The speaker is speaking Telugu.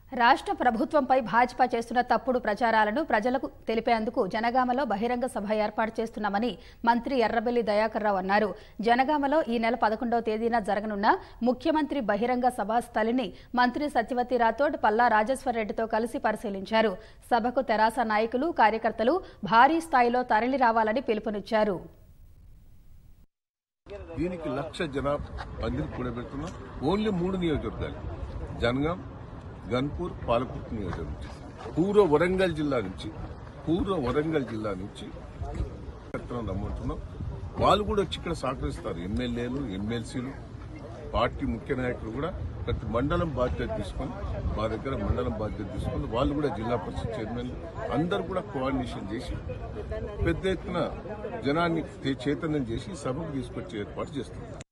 రాష్ట్ర ప్రభుత్వంపై భాజపా చేస్తున్న తప్పుడు ప్రచారాలను ప్రజలకు తెలిపేందుకు జనగామలో బహిరంగ సభ ఏర్పాటు చేస్తున్నామని మంత్రి ఎర్రబెల్లి దయాకర్ రావు అన్నారు జనగామలో ఈ నెల పదకొండవ తేదీన జరగనున్న ముఖ్యమంత్రి బహిరంగ సభ స్థలిని మంత్రి సత్యవతి రాథోడ్ పల్లా రాజేశ్వరరెడ్డితో కలిసి పరిశీలించారు సభకు తెరాస నాయకులు కార్యకర్తలు భారీ స్థాయిలో తరలి రావాలని పిలుపునిచ్చారు దీనికి లక్ష జనాభా మందిని కూడబెడుతున్నాం ఓన్లీ మూడు నియోజకవర్గాలు జనగాం గన్పూర్ పాలకుర్తి నియోజకవర్గం నుంచి పూర్వ వరంగల్ జిల్లా నుంచి పూర్వ వరంగల్ జిల్లా నుంచి పెత్తనం రమ్మంటున్నాం వాళ్ళు కూడా వచ్చి ఇక్కడ సహకరిస్తారు ఎమ్మెల్యేలు ఎమ్మెల్సీలు పార్టీ ముఖ్య నాయకులు కూడా ప్రతి మండలం బాధ్యత తీసుకొని మా దగ్గర మండలం బాధ్యత తీసుకొని వాళ్ళు కూడా జిల్లా పరిషత్ చైర్మన్ అందరూ కూడా కోఆర్డినేషన్ చేసి పెద్ద ఎత్తున జనాన్ని చైతన్యం చేసి సభకు తీసుకొచ్చే ఏర్పాటు చేస్తున్నారు